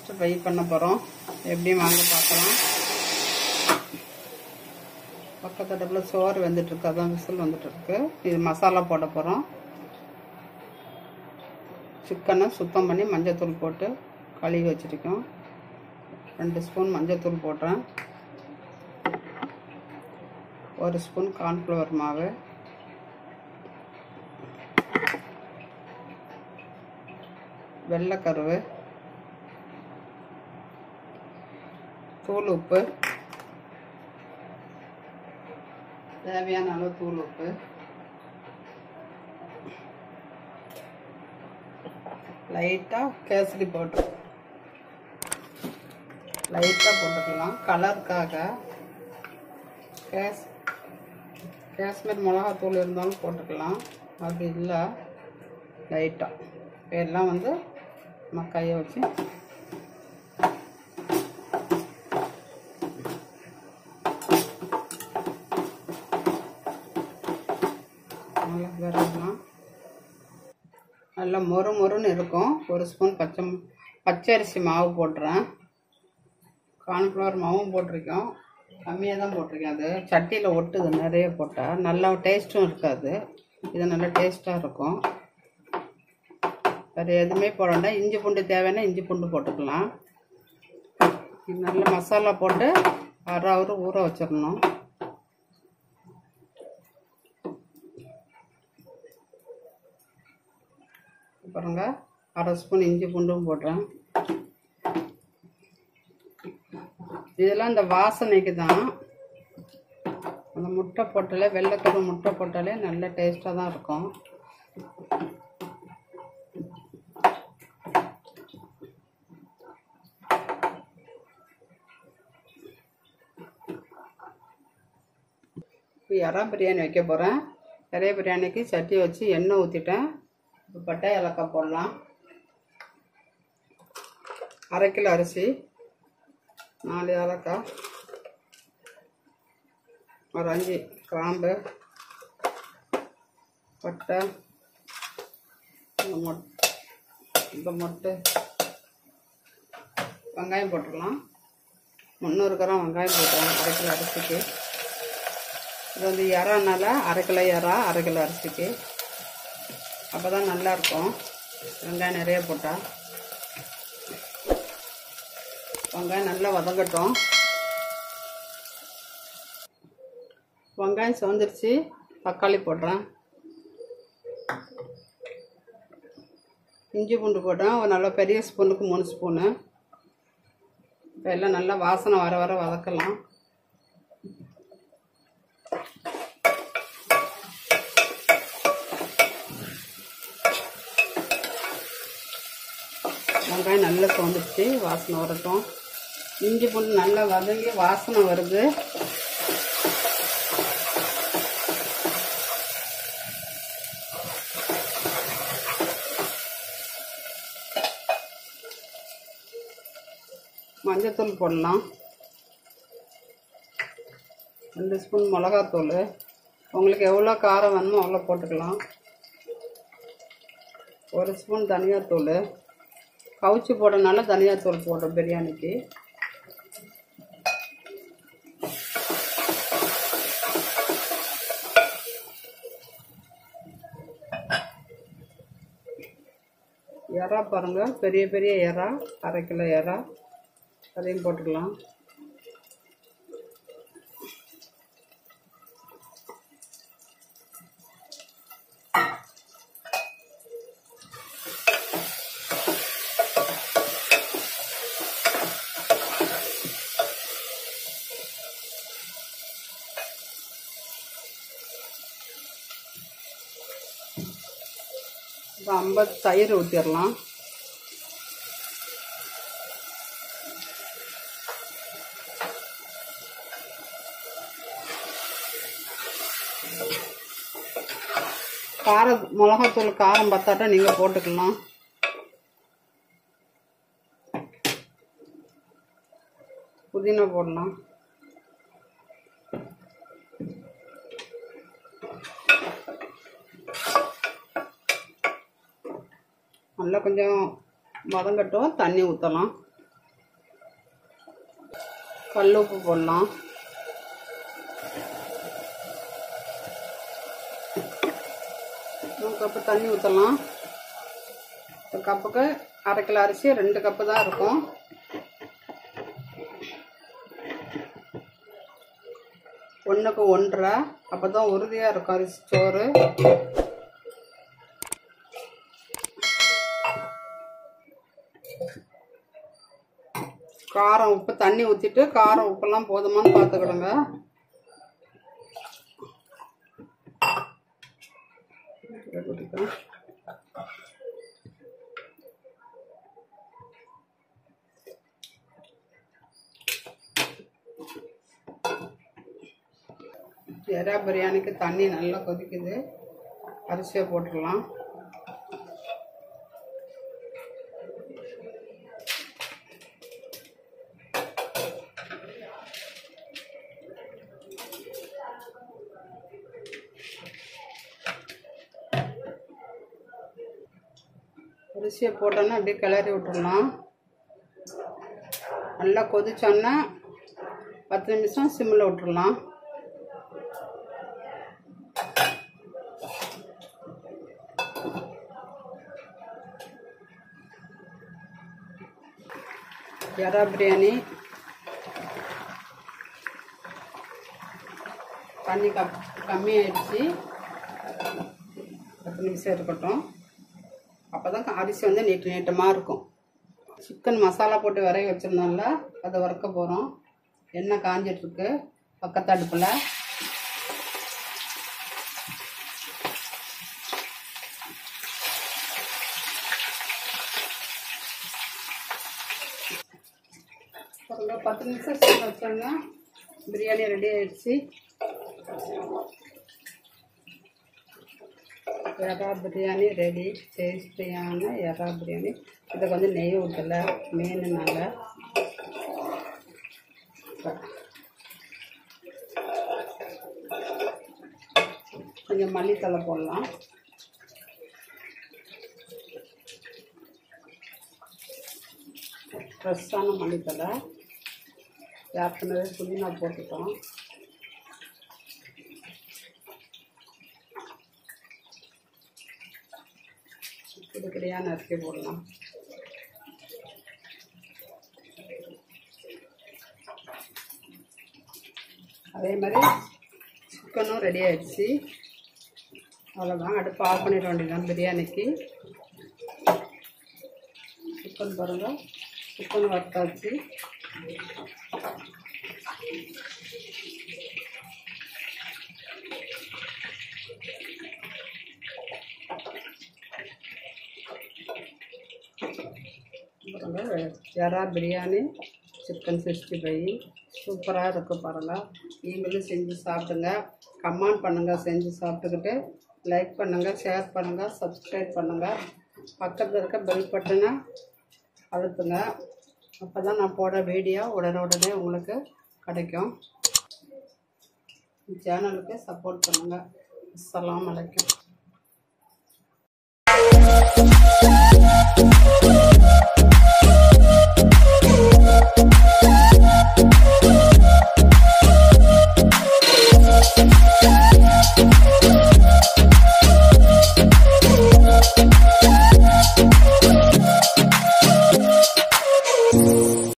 First fry பண்ண போகிறோம் எப்படி வாங்க பார்க்கலாம் பக்கத்து அடுப்பில் சோறு வெந்துட்டுருக்கு அதான் விசில் வந்துட்டுருக்கு இது மசாலா போட போகிறோம் சிக்கனை சுத்தம் பண்ணி மஞ்சத்தூள் போட்டு கழுவி வச்சுருக்கோம் ரெண்டு ஸ்பூன் மஞ்சத்தூள் போடுறேன் ஒரு ஸ்பூன் கார்ன்ஃப்ளவர் மாவு வெள்ளைக்கருவு தூள் உப்பு தேவையான அளவு தூள் உப்பு லைட்டாக கேசரி பவுட்ரு லைட்டாக போட்டுக்கலாம் கலருக்காக கேஸ் காஷ்மீர் மிளகாத்தூள் இருந்தாலும் போட்டுக்கலாம் அப்படி இல்லை லைட்டாக எல்லாம் வந்து நம்ம கையை வச்சு நல்லா விரலாம் நல்லா மொறு மொறுன்னு இருக்கும் ஒரு ஸ்பூன் பச்சை பச்சரிசி மாவு போட்டுறேன் கார்ன்ஃப்ளவர் மாவும் போட்டிருக்கோம் கம்மியாக தான் போட்டிருக்கேன் அது சட்டியில் ஒட்டுது நிறைய போட்டால் நல்லா டேஸ்ட்டும் இருக்காது இது நல்லா டேஸ்ட்டாக இருக்கும் வேறு எதுவுமே போட வேண்டாம் இஞ்சி பூண்டு தேவைன்னா இஞ்சி பூண்டு போட்டுக்கலாம் இது நல்ல மசாலா போட்டு அரை ஹவர் ஊற வச்சிடணும் பாருங்க அரை ஸ்பூன் இஞ்சி பூண்டும் போடுறேன் இதெல்லாம் இந்த வாசனைக்கு தான் அந்த முட்டை போட்டாலே வெள்ளைக்கரு முட்டை போட்டாலே நல்ல டேஸ்ட்டாக தான் இருக்கும் இப்போ இறா பிரியாணி வைக்க போகிறேன் இறைய பிரியாணிக்கு சட்டி வச்சு எண்ணெய் ஊற்றிட்டேன் இப்போ பட்டை ஏலக்காய் போடலாம் அரை கிலோ அரிசி நாலு ஏலக்காய் ஒரு அஞ்சு கிராம்பு பட்டை இந்த மொட் இந்த மொட்டு வெங்காயம் போட்டுக்கலாம் முந்நூறு கிராம் வெங்காயம் போட்டுருவோம் அரை கிலோ அரிசிக்கு இது வந்து இறானால அரை கிலோ இறா அரை கிலோ அரிசிக்கு அப்போ தான் நல்லாயிருக்கும் வெங்காயம் நிறைய போட்டால் வெங்காயம் நல்லா வதங்கட்டும் வெங்காயம் சவந்துருச்சு தக்காளி போடுறேன் இஞ்சி பூண்டு போட்டேன் ஒரு நல்ல பெரிய ஸ்பூனுக்கு மூணு ஸ்பூனு இப்போ எல்லாம் நல்லா வாசனை வர வர வதக்கலாம் வெங்காயம் நல்லா சோந்துடுச்சு வாசனை வரட்டும் இஞ்சி பூண்டு நல்லா வதங்கி வாசனை வருது மஞ்சத்தூள் போடலாம் ரெண்டு ஸ்பூன் மிளகாத்தூள் உங்களுக்கு எவ்வளோ காரம் வேணுமோ அவ்வளோ போட்டுக்கலாம் ஒரு ஸ்பூன் தனியாத்தூள் கவுச்சி போடுறதுனால தனியாத்தூள் போடுறோம் பிரியாணிக்கு எறா பாருங்க பெரிய பெரிய எறா அரை கிலோ எறா அதையும் போட்டுக்கலாம் இப்போ ஐம்பது தயிர் ஊற்றிடலாம் காரம் மிளகாத்தூள் காரம் பத்தாட்டா நீங்கள் போட்டுக்கலாம் புதினா போடலாம் நல்லா கொஞ்சம் வதங்கட்டும் தண்ணி ஊற்றலாம் கல் உப்பு போடலாம் ஒரு கப்பு தண்ணி ஊற்றலாம் ஒரு கப்புக்கு அரை கிலோ அரிசி ரெண்டு கப்பு தான் இருக்கும் ஒன்றுக்கு ஒன்றரை அப்போ தான் உறுதியாக இருக்கும் அரிசி சோறு காரம் உப்பு தண்ணி ஊற்றிட்டு காரம் உப்பெல்லாம் போதுமான்னு பார்த்துக்கிடுங்க இதை கொட்டிக்கலாம். எறா பிரியாணிக்கு தண்ணி நல்லா கொதிக்குது அரிசியை போட்டுடலாம் அரிசியை போட்டோன்னா அப்படியே கிளறி விட்டுடலாம் நல்லா கொதிச்சோன்னா பத்து நிமிஷம் சிம்மில் விட்டுறலாம் எறா பிரியாணி தண்ணி கப் கம்மியாயிடுச்சு பத்து நிமிஷம் இருக்கட்டும் அப்போ தான் அரிசி வந்து நீட்டு நீட்டமாக இருக்கும் சிக்கன் மசாலா போட்டு விரைய வச்சிருந்தோம்ல அதை வறுக்க போகிறோம் எண்ணெய் காஞ்சிட்ருக்கு பக்கத்து அடுப்பில் ஒரு பத்து நிமிஷம் சிம்ல வச்சோங்க பிரியாணி ரெடி ஆயிடுச்சு எறா பிரியாணி ரெடி டேஸ்டியான எறா பிரியாணி இதுக்கு வந்து நெய் ஊற்றலை மீனுனால கொஞ்சம் மல்லித்தலை போடலாம் ஃப்ரெஷ்ஷான மல்லித்தலை ஏற்கனவே புதினா போட்டுட்டோம் இதுக்கடியான அரிசி போடலாம் அதே மாதிரி சிக்கனும் ரெடி ஆயிடுச்சு அவ்வளோதான் அடுப்பு ஆஃப் பண்ணிட வேண்டியதான் பிரியாணிக்கு சிக்கன் பாருங்கள் சிக்கன் வறுத்தாச்சு பாருங்க எறா பிரியாணி சிக்கன் சிக்ஸ்டி ஃபைவ் சூப்பராக இருக்குது பாருங்கள் நீங்களும் செஞ்சு சாப்பிடுங்க கமெண்ட் பண்ணுங்கள் செஞ்சு சாப்பிட்டுக்கிட்டு லைக் பண்ணுங்கள் ஷேர் பண்ணுங்கள் சப்ஸ்கிரைப் பண்ணுங்கள் பக்கத்தில் இருக்க பெல் பட்டனை அழுத்துங்க அப்போ தான் நான் போடுற வீடியோ உடனே உடனே உங்களுக்கு கிடைக்கும் சேனலுக்கு சப்போர்ட் பண்ணுங்கள் அஸ்ஸலாமு அலைக்கும்